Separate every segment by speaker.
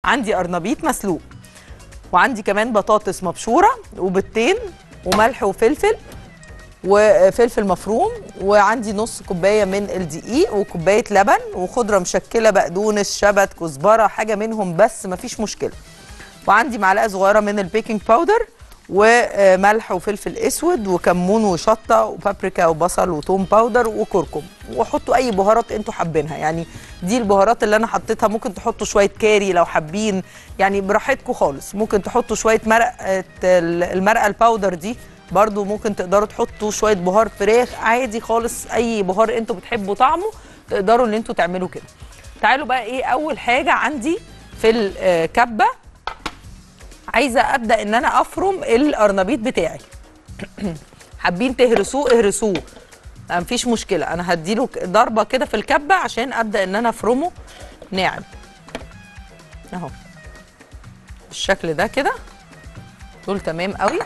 Speaker 1: عندي قرنبيط مسلوق وعندي كمان بطاطس مبشوره وبيضتين وملح وفلفل وفلفل مفروم وعندي نص كوبايه من الدقيق وكوبايه لبن وخضره مشكله بقدونس شبت كزبره حاجه منهم بس مفيش مشكله وعندي معلقه صغيره من البيكنج باودر وملح وفلفل اسود وكمون وشطه وبابريكا وبصل وتوم باودر وكركم وحطوا اي بهارات انتوا حابينها يعني دي البهارات اللي انا حطيتها ممكن تحطوا شويه كاري لو حابين يعني براحتكم خالص ممكن تحطوا شويه مرقه المرقه الباودر دي برضو ممكن تقدروا تحطوا شويه بهار فراخ عادي خالص اي بهار انتوا بتحبوا طعمه تقدروا ان انتوا تعملوا كده تعالوا بقى ايه اول حاجه عندي في الكبه عايزه ابدا ان انا افرم القرنبيط بتاعي حابين تهرسوه اهرسوه مفيش مشكله انا هديله ضربه كده في الكبه عشان ابدا ان انا افرمه ناعم اهو بالشكل ده كده دول تمام قوي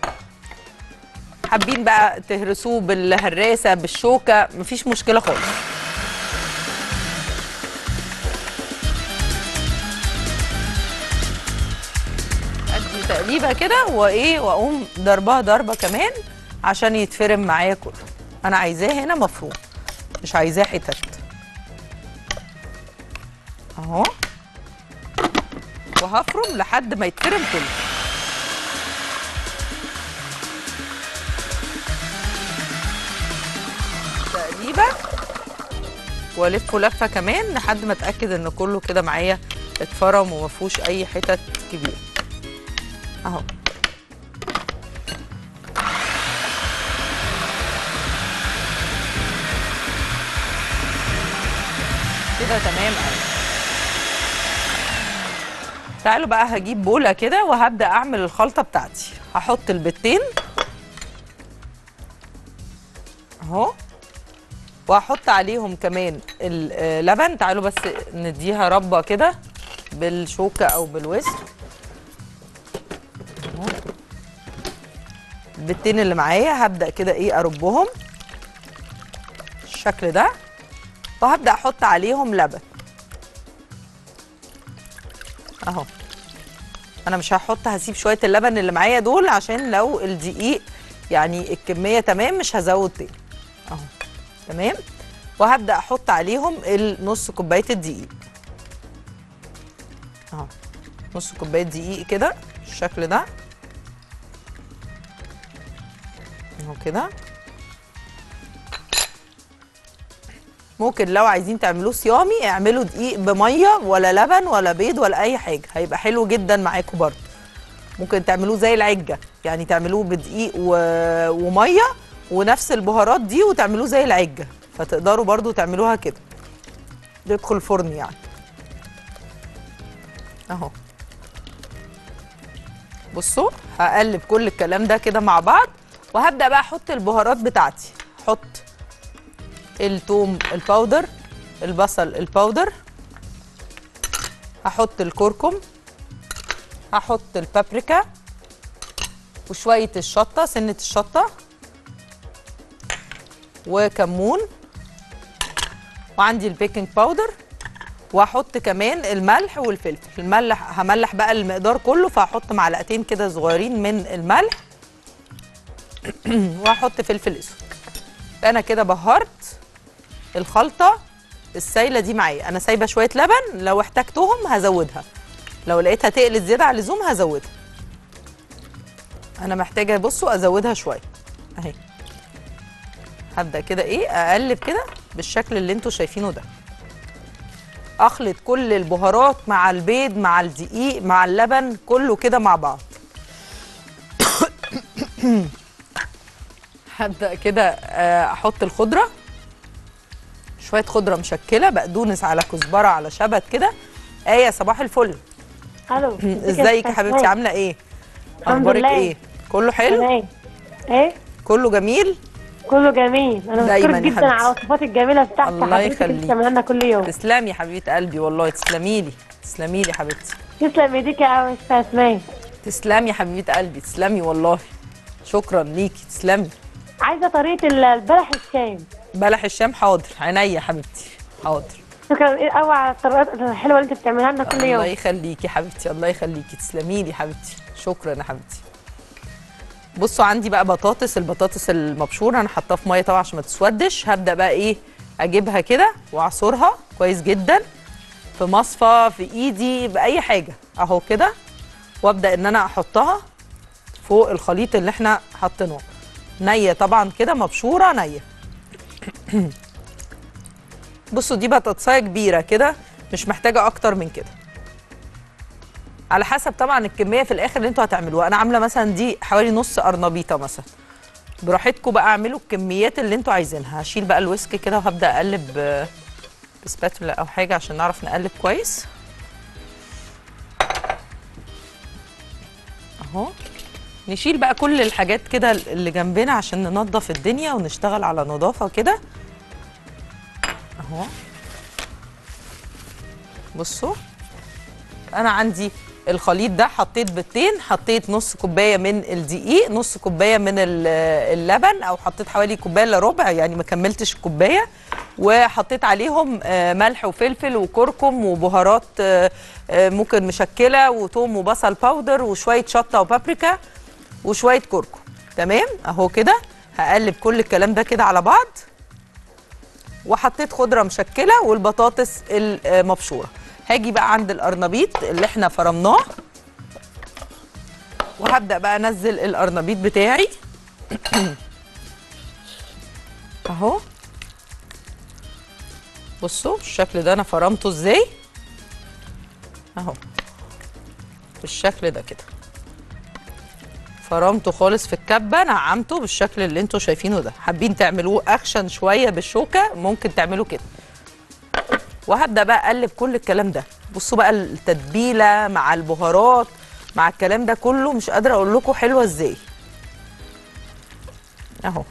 Speaker 1: حابين بقى تهرسوه بالهراسه بالشوكه مفيش مشكله خالص ادي تقليبه كده وايه واقوم ضربها ضربه كمان عشان يتفرم معايا كله انا عايزاه هنا مفروم مش عايزاه حتت اهو وهفرم لحد ما يتفرم كله تقليبه والفه لفه كمان لحد ما اتاكد ان كله كده معايا اتفرم وما فيهوش اي حتت كبيره اهو كده تمام قوي تعالوا بقى هجيب بوله كده وهبدا اعمل الخلطه بتاعتي هحط البيضتين اهو وهحط عليهم كمان اللبن تعالوا بس نديها ربه كده بالشوكه او بالوزن اهو البيضتين اللي معايا هبدا كده ايه اربهم الشكل ده وهبدا احط عليهم لبن اهو انا مش هحط هسيب شويه اللبن اللي معايا دول عشان لو الدقيق يعني الكميه تمام مش هزود تاني اهو تمام وهبدا احط عليهم النص كوبايه الدقيق اهو نص كوبايه دقيق كده بالشكل ده اهو كده ممكن لو عايزين تعملوه صيامي اعملوا دقيق بميه ولا لبن ولا بيض ولا اي حاجه هيبقى حلو جدا معاكم برضه ممكن تعملوه زي العجه يعني تعملوه بدقيق و... وميه ونفس البهارات دي وتعملوه زي العجه فتقدروا برضه تعملوها كده يدخل الفرن يعني اهو بصوا هقلب كل الكلام ده كده مع بعض وهبدا بقى احط البهارات بتاعتي احط التوم الباودر البصل الباودر هحط الكركم هحط البابريكا وشويه الشطه سنه الشطه وكمون وعندي البيكنج باودر واحط كمان الملح والفلفل الملح هملح بقى المقدار كله فهحط معلقتين كده صغيرين من الملح واحط فلفل اسود انا كده بهرت الخلطه السايله دي معايا انا سايبه شويه لبن لو احتجتهم هزودها لو لقيتها تقلت زياده عن اللزوم هزودها انا محتاجه بصوا ازودها شويه اهي هبدا كده ايه اقلب كده بالشكل اللي انتوا شايفينه ده اخلط كل البهارات مع البيض مع الدقيق مع اللبن كله كده مع بعض هبدا كده احط الخضره شويه خضره مشكله بقدونس على كزبره على شبت كده ايه صباح الفل
Speaker 2: الو
Speaker 1: ازيك يا حبيبتي عامله ايه
Speaker 2: الحمد
Speaker 1: اخبارك
Speaker 2: لله.
Speaker 1: ايه كله حلو
Speaker 2: تمام ايه
Speaker 1: كله جميل
Speaker 2: كله جميل انا
Speaker 1: دايماً
Speaker 2: بشكرك
Speaker 1: يا
Speaker 2: جدا على
Speaker 1: حبيبتي.
Speaker 2: الوصفات الجميله بتاعتك
Speaker 1: الله
Speaker 2: حضرتك
Speaker 1: يخليك.
Speaker 2: اللي بتعملها لنا كل يوم
Speaker 1: تسلمي يا حبيبه قلبي والله تسلمي لي تسلمي لي حبيبتي
Speaker 2: تسلم ايديك يا استاذ اسماء
Speaker 1: تسلمي يا حبيبه قلبي تسلمي والله شكرا ليكي تسلمي
Speaker 2: عايزه طريقه ال- البلح الشام
Speaker 1: بلح الشام حاضر عينيا يا حبيبتي حاضر
Speaker 2: شكرا إيه قوي على الطريقات الحلوه اللي انت بتعملها لنا كل
Speaker 1: الله
Speaker 2: يوم
Speaker 1: يخليكي حبيبتي الله يخليكي تسلمي لي حبيبتي شكرا يا حبيبتي بصوا عندي بقى بطاطس البطاطس المبشوره انا حاطاها في ميه طبعا عشان ما تسودش هبدا بقى ايه اجيبها كده واعصرها كويس جدا في مصفى في ايدي باي حاجه اهو كده وابدا ان انا احطها فوق الخليط اللي احنا حاطينه نيه طبعا كده مبشوره نيه بصوا دي بطاطسايه كبيره كده مش محتاجه اكتر من كده على حسب طبعا الكميه في الاخر اللي انتوا هتعملوها انا عامله مثلا دي حوالي نص قرنبيطه مثلا براحتكم بقى اعملوا الكميات اللي انتوا عايزينها هشيل بقى الويسك كده وهبدا اقلب آه، بسباتولا او حاجه عشان نعرف نقلب كويس اهو نشيل بقى كل الحاجات كده اللي جنبنا عشان ننظف الدنيا ونشتغل على نظافه كده اهو بصوا انا عندي الخليط ده حطيت بيضتين حطيت نص كوبايه من الدقيق نص كوبايه من ال- اللبن او حطيت حوالي كوبايه الا ربع يعني ما كملتش الكوبايه وحطيت عليهم آه، ملح وفلفل وكركم وبهارات آه، آه، ممكن مشكله وتوم وبصل باودر وشويه شطه وبابريكا وشويه كركم تمام اهو كده هقلب كل الكلام ده كده على بعض وحطيت خضره مشكله والبطاطس المبشوره هاجي بقى عند القرنبيط اللي احنا فرمناه وهبدا بقى انزل القرنبيط بتاعي اهو بصوا الشكل ده انا فرمته ازاي اهو بالشكل ده كده فرمته خالص في الكبه نعمته بالشكل اللي انتوا شايفينه ده حابين تعملوه اخشن شويه بالشوكه ممكن تعملوا كده وهبدا بقى اقلب كل الكلام ده بصوا بقى التتبيله مع البهارات مع الكلام ده كله مش قادره اقول لكم حلوه ازاي اهو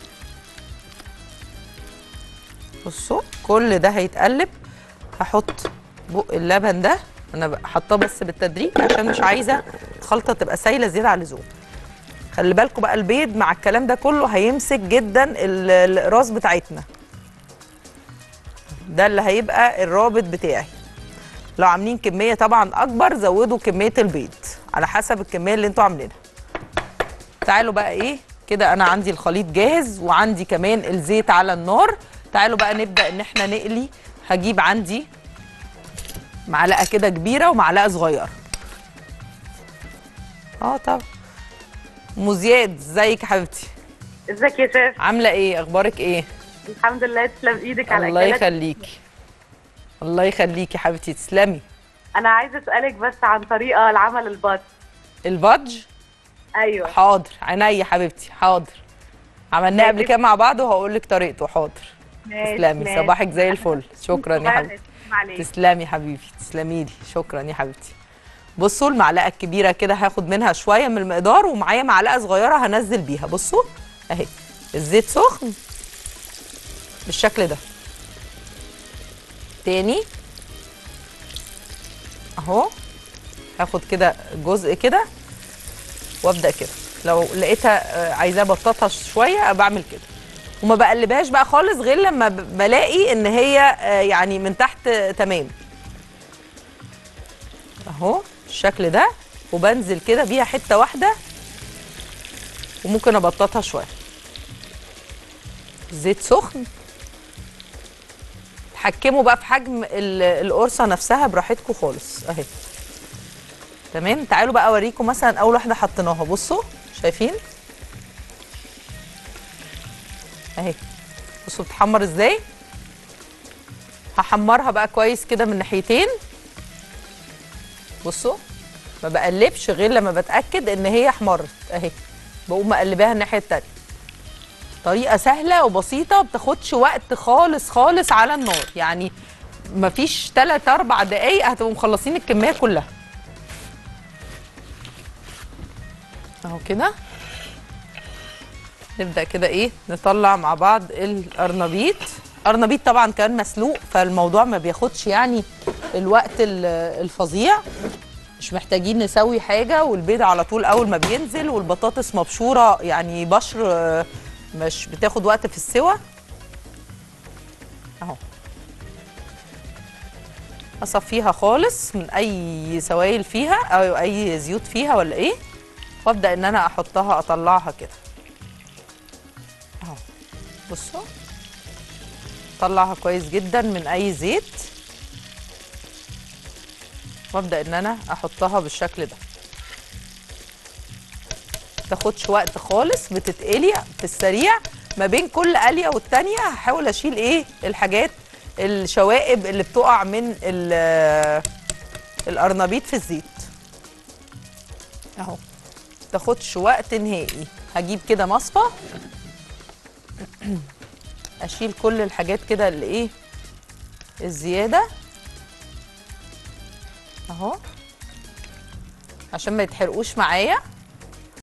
Speaker 1: بصوا كل ده هيتقلب هحط بق اللبن ده انا بقى حاطاه بس بالتدريج عشان مش عايزه الخلطه تبقى سايله زياده عن اللزوم خلي بالكم بقى البيض مع الكلام ده كله هيمسك جدا ال- الاقراص بتاعتنا ده اللي هيبقى الرابط بتاعي لو عاملين كميه طبعا اكبر زودوا كميه البيض على حسب الكميه اللي انتوا عاملينها تعالوا بقى ايه كده انا عندي الخليط جاهز وعندي كمان الزيت على النار تعالوا بقى نبدا ان احنا نقلي هجيب عندي معلقه كده كبيره ومعلقه صغيره اه طبعا ام زياد ازيك يا حبيبتي
Speaker 3: ازيك يا شيف
Speaker 1: عامله ايه اخبارك ايه
Speaker 3: الحمد لله تسلم ايدك على
Speaker 1: الله
Speaker 3: اكلك
Speaker 1: يخليكي الله يخليكي يا حبيبتي تسلمي
Speaker 3: انا عايزه اسالك بس عن طريقه لعمل البط
Speaker 1: البادج
Speaker 3: ايوه
Speaker 1: حاضر عينيا حبيبتي حاضر عملناه قبل كده مع بعض وهقول لك طريقته حاضر
Speaker 3: ماشي،
Speaker 1: تسلمي
Speaker 3: ماشي.
Speaker 1: صباحك زي الفل شكرا يا حبيبتي
Speaker 3: معلش
Speaker 1: تسلمي حبيبي تسلمي لي شكرا يا حبيبتي بصوا المعلقه الكبيره كده هاخد منها شويه من المقدار ومعايا معلقه صغيره هنزل بيها بصوا اهي الزيت سخن بالشكل ده تاني اهو هاخد كده جزء كده وابدا كده لو لقيتها آه، عايزاه بطاطها شويه بعمل كده وما بقلبهاش بقى خالص غير لما ب- بلاقي ان هي آه، يعني من تحت آه، تمام اهو الشكل ده وبنزل كده بيها حته واحده وممكن ابططها شويه زيت سخن تحكموا بقى في حجم ال- القرصه نفسها براحتكم خالص اهي تمام تعالوا بقى اوريكم مثلا اول واحده حطيناها بصوا شايفين اهي بصوا بتحمر ازاي هحمرها بقى كويس كده من ناحيتين بصوا ما بقلبش غير لما بتاكد ان هي احمرت اهي بقوم مقلباها الناحيه التانيه طريقه سهله وبسيطه بتاخدش وقت خالص خالص على النار يعني مفيش 3 4 دقايق هتبقوا مخلصين الكميه كلها اهو كده نبدا كده ايه نطلع مع بعض القرنبيط قرنبيط طبعا كان مسلوق فالموضوع ما بياخدش يعني الوقت ال- الفظيع مش محتاجين نسوي حاجه والبيض على طول اول ما بينزل والبطاطس مبشوره يعني بشر آه، مش بتاخد وقت في السوى اهو اصفيها خالص من اي سوائل فيها او اي زيوت فيها ولا ايه وابدا ان انا احطها اطلعها كده اهو بصوا اطلعها كويس جدا من اي زيت وابدا ان انا احطها بالشكل ده تاخدش وقت خالص بتتقلي في السريع ما بين كل قليه والتانيه هحاول اشيل ايه الحاجات الشوائب اللي بتقع من ال- القرنبيط في الزيت اهو تاخدش وقت نهائي هجيب كده مصفى اشيل كل الحاجات كده اللي ايه الزياده اهو عشان ما يتحرقوش معايا